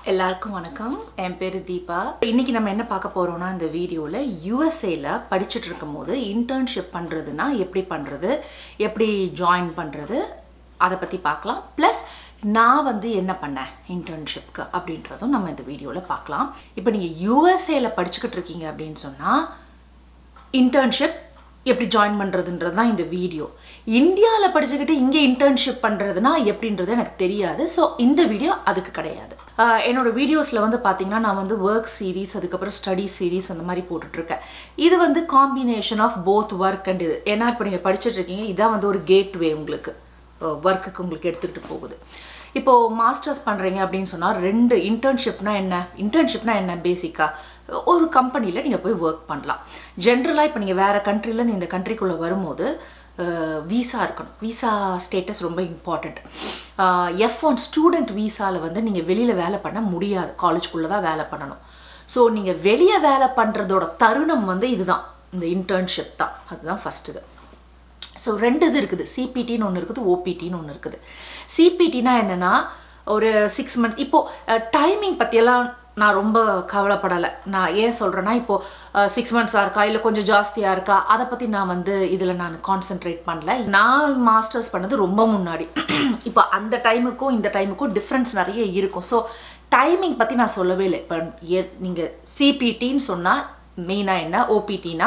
எல்லாருக்கும் வணக்கம் என் பேர் தீபா இன்னைக்கு நம்ம என்ன பார்க்க போறோம்னா இந்த வீடியோவில் யூஎஸ்ஏல படிச்சுட்டு இருக்கும்போது இன்டர்ன்ஷிப் பண்ணுறதுனா எப்படி பண்ணுறது எப்படி ஜாயின் பண்ணுறது அதை பற்றி பார்க்கலாம் ப்ளஸ் நான் வந்து என்ன பண்ணேன் இன்டர்ன்ஷிப்க்கு அப்படின்றதும் நம்ம இந்த வீடியோவில் பார்க்கலாம் இப்போ நீங்கள் யூஎஸ்ஏல படிச்சுக்கிட்டு இருக்கீங்க அப்படின்னு சொன்னால் இன்டர்ன்ஷிப் எப்படி ஜாயின் பண்ணுறதுன்றது தான் இந்த வீடியோ இந்தியாவில் படிச்சுக்கிட்டு இங்கே இன்டர்ன்ஷிப் பண்ணுறதுனா எப்படின்றது எனக்கு தெரியாது ஸோ இந்த வீடியோ அதுக்கு கிடையாது ஆஹ் என்னோட வீடியோஸில் வந்து பார்த்தீங்கன்னா நான் வந்து ஒர்க் சீரீஸ் அதுக்கப்புறம் ஸ்டடி சீரீஸ் அந்த மாதிரி போட்டுட்ருக்கேன் இது வந்து combination of both work and இது ஏன்னா இப்போ நீங்கள் படிச்சுட்டு இருக்கீங்க இதான் வந்து ஒரு கேட்வே உங்களுக்கு ஒர்க்குக்கு உங்களுக்கு எடுத்துக்கிட்டு போகுது இப்போது மாஸ்டர்ஸ் பண்ணுறீங்க அப்படின்னு சொன்னால் ரெண்டு இன்டர்ன்ஷிப்னா என்ன இன்டர்ன்ஷிப்னா என்ன பேசிக்காக ஒரு கம்பெனியில் நீங்கள் போய் ஒர்க் பண்ணலாம் ஜென்ரலாக இப்போ நீங்கள் வேறு கண்ட்ரிலேருந்து இந்த கண்ட்ரிக்குள்ளே வரும்போது வீசா இருக்கணும் வீசா ஸ்டேட்டஸ் ரொம்ப இம்பார்ட்டண்ட் எஃப் ஒன் ஸ்டூடெண்ட் வீசாவில் வந்து நீங்கள் வெளியில் வேலை பண்ண முடியாது காலேஜ்குள்ளே தான் வேலை பண்ணணும் ஸோ நீங்கள் வெளியே வேலை பண்ணுறதோட தருணம் வந்து இதுதான் இந்த இன்டர்ன்ஷிப் தான் அதுதான் ஃபஸ்ட் இது ஸோ ரெண்டு இது இருக்குது சிபிடின்னு ஒன்று இருக்குது ஓபிடின்னு ஒன்று இருக்குது சிபிடினா என்னென்னா ஒரு சிக்ஸ் மந்த்ஸ் இப்போது டைமிங் பற்றியெல்லாம் நான் ரொம்ப கவலைப்படலை நான் ஏன் சொல்கிறேன்னா இப்போது சிக்ஸ் மந்த்ஸாக இருக்கா இல்லை கொஞ்சம் ஜாஸ்தியாக இருக்கா அதை பற்றி நான் வந்து இதில் நான் கான்சென்ட்ரேட் பண்ணல நான் மாஸ்டர்ஸ் பண்ணது ரொம்ப முன்னாடி இப்போ அந்த டைமுக்கும் இந்த டைமுக்கும் டிஃப்ரென்ஸ் நிறைய இருக்கும் ஸோ டைமிங் பற்றி நான் சொல்லவே இல்லை இப்போ எ நீங்கள் சிபிடின்னு சொன்னால் மெயினாக என்ன ஓபிடினா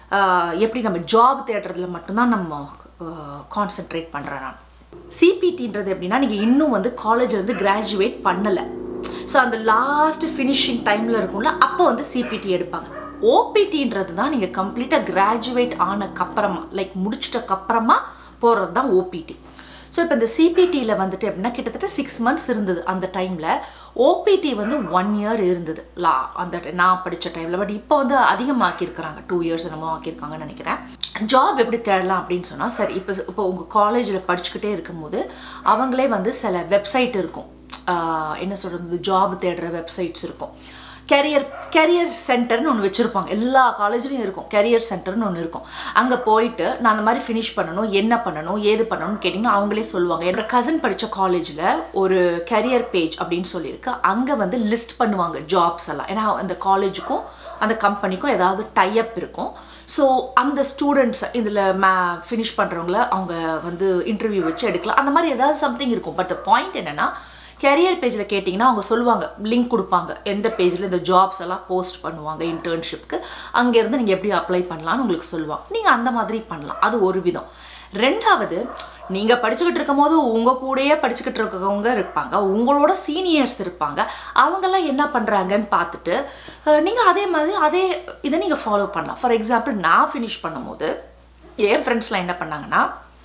எப்படி நம்ம ஜாப் தேடுறதுல மட்டும்தான் நம்ம கான்சென்ட்ரேட் பண்ணுறேன் நான் சிபிடின்றது எப்படின்னா நீங்கள் இன்னும் வந்து காலேஜ்லேருந்து கிராஜுவேட் பண்ணலை ஸோ அந்த லாஸ்ட் ஃபினிஷிங் டைமில் இருக்கும்ல அப்போ வந்து சிபிடி எடுப்பாங்க ஓபிடின்றது தான் நீங்கள் கம்ப்ளீட்டாக கிராஜுவேட் ஆனக்கப்புறமா லைக் முடிச்சிட்டக்கப்புறமா போகிறது தான் ஓபிடி ஸோ இப்போ இந்த சிபிடியில் வந்துட்டு எப்படின்னா கிட்டத்தட்ட சிக்ஸ் மந்த்ஸ் இருந்தது அந்த டைமில் ஓபிடி வந்து ஒன் இயர் இருந்தது லா அந்த நான் படித்த டைமில் பட் இப்போ வந்து அதிகமாக்கியிருக்கிறாங்க டூ இயர்ஸ் என்னமோ ஆக்கியிருக்காங்கன்னு நினைக்கிறேன் ஜாப் எப்படி தேடலாம் அப்படின்னு சொன்னால் சரி இப்போ இப்போ உங்கள் காலேஜில் படிச்சுக்கிட்டே இருக்கும்போது அவங்களே வந்து சில வெப்சைட் இருக்கும் என்ன சொல்கிறது ஜாப் தேடுற வெப்சைட்ஸ் இருக்கும் கெரியர் கெரியர் சென்டர்னு ஒன்று வச்சுருப்பாங்க எல்லா காலேஜ்லேயும் இருக்கும் கெரியர் சென்டர்னு ஒன்று இருக்கும் அங்கே போயிட்டு நான் அந்த மாதிரி ஃபினிஷ் பண்ணணும் என்ன பண்ணணும் ஏது பண்ணணும்னு கேட்டிங்கன்னா அவங்களே சொல்லுவாங்க என்னோட கசின் படித்த காலேஜில் ஒரு கெரியர் பேஜ் அப்படின்னு சொல்லியிருக்கு அங்கே வந்து லிஸ்ட் பண்ணுவாங்க ஜாப்ஸ் எல்லாம் ஏன்னா அந்த காலேஜுக்கும் அந்த கம்பெனிக்கும் ஏதாவது டைஅப் இருக்கும் ஸோ அந்த ஸ்டூடெண்ட்ஸ் இதில் மே ஃபினிஷ் பண்ணுறவங்கள அவங்க வந்து இன்டர்வியூ வச்சு எடுக்கலாம் அந்த மாதிரி ஏதாவது சம்திங் இருக்கும் பட் த பாயிண்ட் என்னென்னா கெரியர் பேஜில் கேட்டிங்கன்னா அவங்க சொல்லுவாங்க லிங்க் கொடுப்பாங்க எந்த பேஜில் இந்த ஜாப்ஸ் எல்லாம் போஸ்ட் பண்ணுவாங்க இன்டர்ன்ஷிப்க்கு அங்கேருந்து நீங்கள் எப்படி அப்ளை பண்ணலான்னு உங்களுக்கு சொல்லுவாங்க நீங்கள் அந்த மாதிரி பண்ணலாம் அது ஒரு விதம் ரெண்டாவது நீங்கள் படிச்சுக்கிட்டு இருக்கும் போது உங்கள் கூடயே படிச்சுக்கிட்டு இருக்கவங்க இருப்பாங்க உங்களோட சீனியர்ஸ் இருப்பாங்க அவங்கெல்லாம் என்ன பண்ணுறாங்கன்னு பார்த்துட்டு நீங்கள் அதே மாதிரி அதே இதை நீங்கள் ஃபாலோ பண்ணலாம் ஃபார் எக்ஸாம்பிள் நான் ஃபினிஷ் பண்ணும்போது என் ஃப்ரெண்ட்ஸ்லாம் என்ன பண்ணாங்கன்னா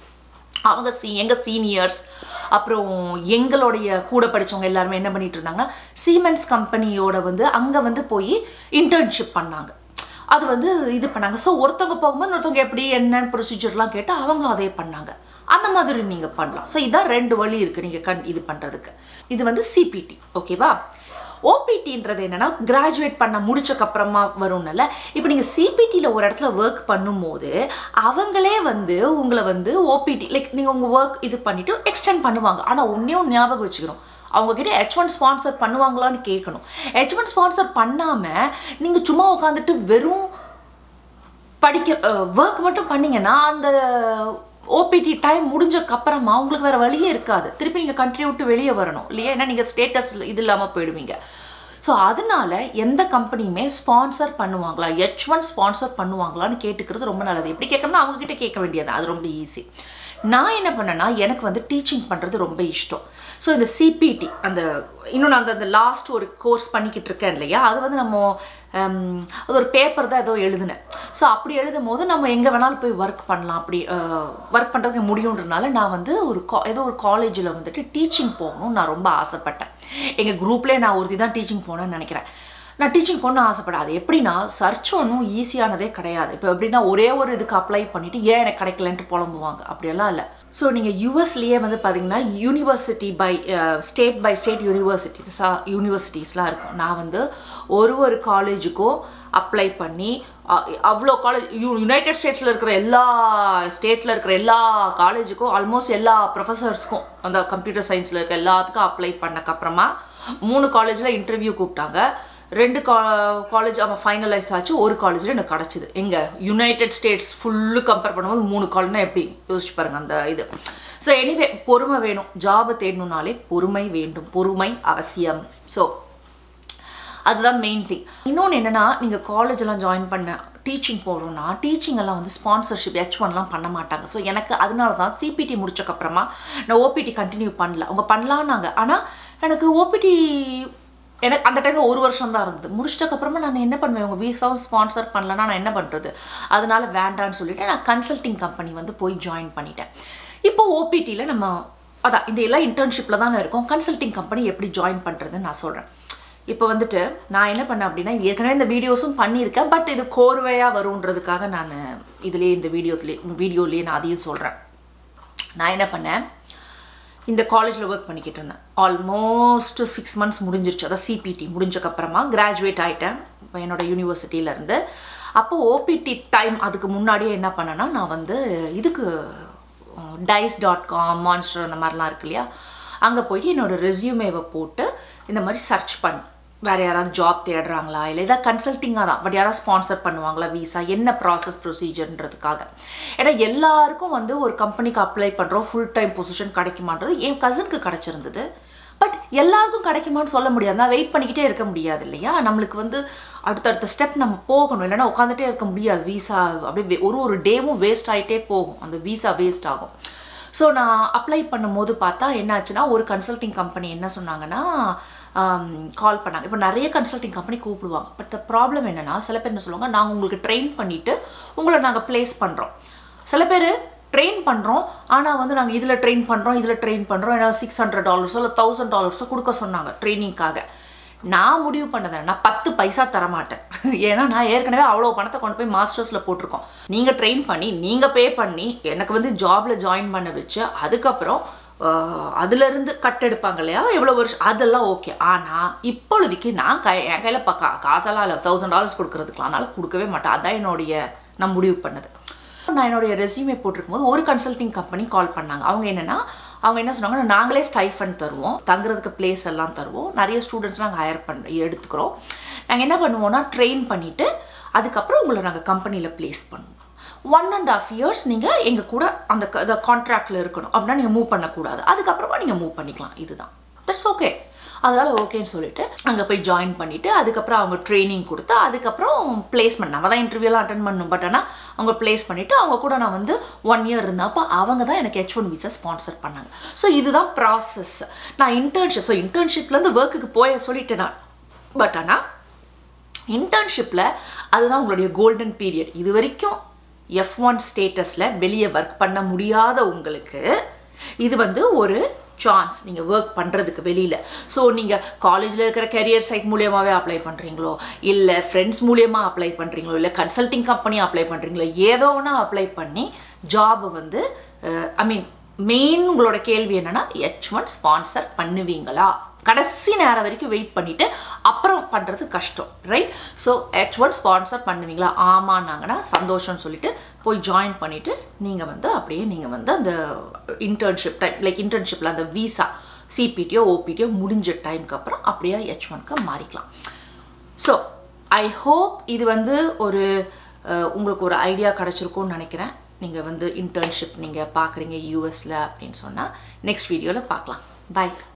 அவங்க சி எங்கள் சீனியர்ஸ் அப்புறம் எங்களுடைய கூட படித்தவங்க எல்லாருமே என்ன பண்ணிட்டு இருந்தாங்கன்னா சீமெண்ட்ஸ் கம்பெனியோட வந்து அங்கே வந்து போய் இன்டர்ன்ஷிப் பண்ணாங்க அது வந்து இது பண்ணாங்க ஸோ ஒருத்தவங்க போகும்போது ஒருத்தவங்க எப்படி என்னன்னு ப்ரொசீஜர்லாம் கேட்டு அவங்களும் அதே பண்ணாங்க அந்த மாதிரி நீங்கள் பண்ணலாம் ஸோ இதான் ரெண்டு வழி இருக்குது நீங்கள் கண் இது பண்ணுறதுக்கு இது வந்து சிபிடி ஓகேவா ஓபிடின்றது என்னென்னா கிராஜுவேட் பண்ண முடிச்சக்கப்புறமா வரும்னால இப்போ நீங்கள் சிபிடியில் ஒரு இடத்துல ஒர்க் பண்ணும்போது அவங்களே வந்து உங்களை வந்து ஓபிடி லைக் நீங்கள் உங்கள் ஒர்க் இது பண்ணிவிட்டு எக்ஸ்டெண்ட் பண்ணுவாங்க ஆனால் ஒன்றையும் ஞாபகம் வச்சுக்கணும் அவங்கக்கிட்ட ஹெச் ஒன் ஸ்பான்சர் பண்ணுவாங்களான்னு கேட்கணும் ஹெச் ஒன் ஸ்பான்சர் பண்ணாமல் நீங்கள் சும்மா உட்காந்துட்டு வெறும் படிக்க ஒர்க் மட்டும் பண்ணிங்கன்னா அந்த ஓபிடி டைம் முடிஞ்சக்கப்புறமா உங்களுக்கு வேறு வழியே இருக்காது திருப்பி நீங்கள் கண்ட்ரி விட்டு வெளியே வரணும் இல்லையா ஏன்னா நீங்கள் ஸ்டேட்டஸ் இது இல்லாமல் போயிடுவீங்க ஸோ அதனால எந்த கம்பெனியுமே ஸ்பான்சர் பண்ணுவாங்களா ஹெச் ஒன் ஸ்பான்சர் பண்ணுவாங்களான்னு கேட்டுக்கிறது ரொம்ப நல்லது எப்படி கேட்கணும்னா அவங்கக்கிட்ட கேட்க வேண்டியது அது ரொம்ப ஈஸி நான் என்ன பண்ணேன்னா எனக்கு வந்து டீச்சிங் பண்ணுறது ரொம்ப இஷ்டம் ஸோ இந்த சிபிடி அந்த இன்னும் நான் அந்த லாஸ்ட் ஒரு கோர்ஸ் பண்ணிக்கிட்டு இருக்கேன் இல்லையா அது வந்து நம்ம அது ஒரு பேப்பர் தான் ஏதோ எழுதினேன் ஸோ அப்படி எழுதும் போது நம்ம எங்கே வேணாலும் போய் ஒர்க் பண்ணலாம் அப்படி ஒர்க் பண்ணுறதுக்கு முடியுன்றனால நான் வந்து ஒரு கா ஏதோ ஒரு காலேஜில் வந்துட்டு டீச்சிங் போகணும்னு நான் ரொம்ப ஆசைப்பட்டேன் எங்கள் குரூப்லேயே நான் ஒருத்தி தான் டீச்சிங் போனேன்னு நினைக்கிறேன் நான் டீச்சிங் பண்ண ஆசைப்படேன் அது எப்படின்னா சர்ச் ஒன்றும் ஈஸியானதே கிடையாது இப்போ எப்படின்னா ஒரே ஒரு இதுக்கு அப்ளை பண்ணிவிட்டு ஏன் எனக்கு கிடைக்கலன்ட்டு புலம்புவாங்க அப்படியெல்லாம் இல்லை ஸோ நீங்கள் யூஎஸ்லேயே வந்து பார்த்தீங்கன்னா university by state by state யூனிவர்சிட்டிஸா யூனிவர்சிட்டிஸ்லாம் இருக்கும் நான் வந்து ஒரு ஒரு காலேஜுக்கும் அப்ளை பண்ணி அவ்வளோ காலேஜ் யூ யுனைடெட் ஸ்டேட்ஸில் இருக்கிற எல்லா ஸ்டேட்டில் இருக்கிற எல்லா காலேஜுக்கும் ஆல்மோஸ்ட் எல்லா ப்ரொஃபஸர்ஸ்க்கும் அந்த கம்ப்யூட்டர் சயின்ஸில் இருக்க எல்லாத்துக்கும் அப்ளை பண்ணக்கப்புறமா மூணு காலேஜில் இன்டர்வியூ கூப்பிட்டாங்க ரெண்டு கா காலேஜ் அவன் ஃபைனலைஸ் ஆச்சு ஒரு காலேஜில் எனக்கு கிடச்சிது எங்கே யுனைடெட் ஸ்டேட்ஸ் ஃபுல்லு கம்பேர் பண்ணும்போது மூணு காலேஜ்னா எப்படி யோசிச்சு பாருங்க அந்த இது ஸோ எனிவே பொறுமை வேணும் ஜாபை தேடணுன்னாலே பொறுமை வேண்டும் பொறுமை அவசியம் ஸோ அதுதான் மெயின் திங் இன்னொன்று என்னென்னா நீங்கள் காலேஜெல்லாம் ஜாயின் பண்ண டீச்சிங் போகிறோன்னா டீச்சிங் எல்லாம் வந்து ஸ்பான்சர்ஷிப் ஹெச் ஒன்லாம் பண்ண மாட்டாங்க ஸோ எனக்கு அதனால தான் சிபிடி முடிச்சக்கப்புறமா நான் ஓபிடி கண்டினியூ பண்ணல அவங்க பண்ணலான்னாங்க ஆனால் எனக்கு ஓபிடி எனக்கு அந்த டைமில் ஒரு வருஷம் தான் இருந்தது முடிச்சிட்டக்கப்புறமா நான் என்ன பண்ணுவேன் உங்கள் வீசாவும் ஸ்பான்சர் பண்ணலன்னா நான் என்ன பண்ணுறது அதனால வேண்டான்னு சொல்லிட்டு நான் கன்சல்டிங் கம்பெனி வந்து போய் ஜாயின் பண்ணிட்டேன் இப்போ ஓபிடியில் நம்ம அதான் இந்த எல்லாம் இன்டர்ன்ஷிப்பில் தானே இருக்கும் கன்சல்டிங் கம்பெனி எப்படி ஜாயின் பண்ணுறதுன்னு நான் சொல்கிறேன் இப்போ வந்துட்டு நான் என்ன பண்ணேன் அப்படின்னா ஏற்கனவே இந்த வீடியோஸும் பண்ணியிருக்கேன் பட் இது கோர்வையாக வருன்றதுக்காக நான் இதுலேயே இந்த வீடியோத்துலேயே வீடியோலேயே நான் அதையும் சொல்கிறேன் நான் என்ன பண்ணேன் இந்த காலேஜில் ஒர்க் பண்ணிக்கிட்டு இருந்தேன் ஆல்மோஸ்ட் சிக்ஸ் மந்த்ஸ் முடிஞ்சிருச்சு அதான் சிபிடி முடிஞ்சக்கப்புறமா கிராஜுவேட் ஆகிட்டேன் என்னோட யூனிவர்சிட்டியிலேருந்து அப்போ ஓபிடி டைம் அதுக்கு முன்னாடியே என்ன பண்ணேன்னா நான் வந்து இதுக்கு டைஸ் டாட் காம் மான்ஸ்டர் அந்த மாதிரிலாம் இருக்கு இல்லையா அங்கே போயிட்டு என்னோடய ரெஸ்யூமேவை போட்டு இந்த மாதிரி சர்ச் பண்ண வேறு யாராவது ஜாப் தேடுறாங்களா இல்லை ஏதாவது கன்சல்ட்டிங்காக தான் பட் யாராவது ஸ்பான்சர் பண்ணுவாங்களா விசா என்ன ப்ராசஸ் ப்ரொசீஜர்ன்றதுக்காக ஏன்னா எல்லாருக்கும் வந்து ஒரு கம்பெனிக்கு அப்ளை பண்ணுறோம் ஃபுல் டைம் பொசிஷன் கிடைக்குமான்றது என் கசனுக்கு கிடச்சிருந்தது பட் எல்லாருக்கும் கிடைக்குமான்னு சொல்ல முடியாது நான் வெயிட் பண்ணிக்கிட்டே இருக்க முடியாது இல்லையா நம்மளுக்கு வந்து அடுத்தடுத்த ஸ்டெப் நம்ம போகணும் இல்லைன்னா உட்காந்துட்டே இருக்க முடியாது விசா அப்படியே ஒரு ஒரு டேவும் வேஸ்ட் ஆகிட்டே போகும் அந்த விசா வேஸ்ட் ஆகும் ஸோ நான் அப்ளை பண்ணும்போது பார்த்தா என்னாச்சுன்னா ஒரு கன்சல்டிங் கம்பெனி என்ன சொன்னாங்கன்னா கால் பண்ணாங்க இப்போ நிறைய கன்சல்டிங் கம்பெனி கூப்பிடுவாங்க பட் த ப்ராப்ளம் என்னென்னா சில பேர் என்ன சொல்லுவாங்க நாங்கள் உங்களுக்கு ட்ரெயின் பண்ணிவிட்டு உங்களை நாங்கள் ப்ளேஸ் பண்ணுறோம் சில பேர் ட்ரெயின் பண்ணுறோம் ஆனால் வந்து நாங்கள் இதில் ட்ரெயின் பண்ணுறோம் இதில் ட்ரெயின் பண்ணுறோம் ஏன்னா சிக்ஸ் ஹண்ட்ரட் டாலர்ஸோ இல்லை தௌசண்ட் டாலர்ஸோ கொடுக்க சொன்னாங்க ட்ரைனிங்காக நான் முடிவு பண்ணதை நான் பத்து பைசா தரமாட்டேன் ஏன்னா நான் ஏற்கனவே அவ்வளோ பணத்தை கொண்டு போய் மாஸ்டர்ஸில் போட்டிருக்கோம் நீங்கள் ட்ரெயின் பண்ணி நீங்கள் பே பண்ணி எனக்கு வந்து ஜாபில் ஜாயின் பண்ண வச்சு அதுக்கப்புறம் அதுலேருந்து கட் எடுப்பாங்க இல்லையா எவ்வளோ வருஷம் அதெல்லாம் ஓகே ஆனால் இப்பொழுதுக்கு நான் கை என் கையில் பக்கா காசெல்லாம் இல்லை தௌசண்ட் டாலர்ஸ் கொடுக்குறதுக்குலாம் அதனால் கொடுக்கவே மாட்டேன் அதான் என்னுடைய நான் முடிவு பண்ணது நான் என்னுடைய ரெஸ்யூமே போட்டிருக்கும் போது ஒரு கன்சல்டிங் கம்பெனி கால் பண்ணாங்க அவங்க என்னென்னா அவங்க என்ன சொன்னாங்கன்னா நாங்களே ஸ்டைஃபண்ட் தருவோம் தங்குறதுக்கு பிளேஸ் எல்லாம் தருவோம் நிறைய ஸ்டூடெண்ட்ஸ் நாங்கள் ஹையர் பண்ண எடுத்துக்கிறோம் நாங்கள் என்ன பண்ணுவோம்னா ட்ரெயின் பண்ணிவிட்டு அதுக்கப்புறம் உங்களை நாங்கள் கம்பெனியில் ப்ளேஸ் பண்ணுவோம் ஒன் அண்ட் ஆஃப் இயர்ஸ் நீங்கள் எங்கள் கூட அந்த கான்ட்ராக்டில் இருக்கணும் அப்படின்னா நீங்கள் மூவ் பண்ணக்கூடாது அதுக்கப்புறமா நீங்கள் மூவ் பண்ணிக்கலாம் இதுதான் தட்ஸ் ஓகே அதனால் ஓகேன்னு சொல்லிட்டு அங்கே போய் ஜாயின் பண்ணிவிட்டு அதுக்கப்புறம் அவங்க ட்ரைனிங் கொடுத்து அதுக்கப்புறம் பிளேஸ்மெண்ட் நம்ம தான் இன்டர்வியூலாம் அட்டன் பண்ணணும் பட் ஆனால் அவங்க பிளேஸ் பண்ணிவிட்டு அவங்க கூட நான் வந்து ஒன் இயர் இருந்தேன் அப்போ அவங்க தான் எனக்கு ஹெச் ஒன் விசா ஸ்பான்சர் பண்ணாங்க ஸோ இதுதான் ப்ராசஸ் நான் இன்டர்ன்ஷிப் ஸோ இன்டர்ன்ஷிப்லேருந்து ஒர்க்குக்கு போய சொல்லிட்டேன் நான் பட் ஆனால் இன்டர்ன்ஷிப்பில் அதுதான் உங்களுடைய கோல்டன் பீரியட் இது வரைக்கும் எஃப் ஒன் ஸ்டேட்டஸில் வெளியே ஒர்க் பண்ண முடியாத உங்களுக்கு இது வந்து ஒரு சான்ஸ் நீங்கள் ஒர்க் பண்ணுறதுக்கு வெளியில் ஸோ நீங்கள் காலேஜில் இருக்கிற கெரியர் சைட் மூலியமாகவே அப்ளை பண்ணுறீங்களோ இல்லை ஃப்ரெண்ட்ஸ் மூலியமாக அப்ளை பண்ணுறீங்களோ இல்லை கன்சல்டிங் கம்பெனி அப்ளை பண்ணுறீங்களோ ஏதோ ஒன்று அப்ளை பண்ணி ஜாப் வந்து ஐ மீன் மெயின் உங்களோட கேள்வி என்னென்னா ஹெச் ஒன் ஸ்பான்சர் பண்ணுவீங்களா கடைசி நேரம் வரைக்கும் வெயிட் பண்ணிவிட்டு அப்புறம் பண்ணுறது கஷ்டம் right so H one sponsor பண்ணுவீங்களா ஆமான்னாங்கன்னா சந்தோஷம்னு சொல்லிட்டு போய் ஜாயின் பண்ணிவிட்டு நீங்கள் வந்து அப்படியே நீங்கள் வந்து அந்த இன்டர்ன்ஷிப் டைம் லைக் இன்டர்ன்ஷிப்பில் அந்த விசா சிபிடியோ ஓபிடியோ முடிஞ்ச டைமுக்கு அப்புறம் அப்படியே ஹெச் ஒனுக்கு மாறிக்கலாம் ஸோ ஐ ஹோப் இது வந்து ஒரு உங்களுக்கு ஒரு ஐடியா கிடச்சிருக்கும்னு நினைக்கிறேன் நீங்கள் வந்து இன்டர்ன்ஷிப் நீங்கள் பார்க்குறீங்க யூஎஸில் அப்படின்னு சொன்னால் நெக்ஸ்ட் வீடியோவில் பார்க்கலாம் பாய்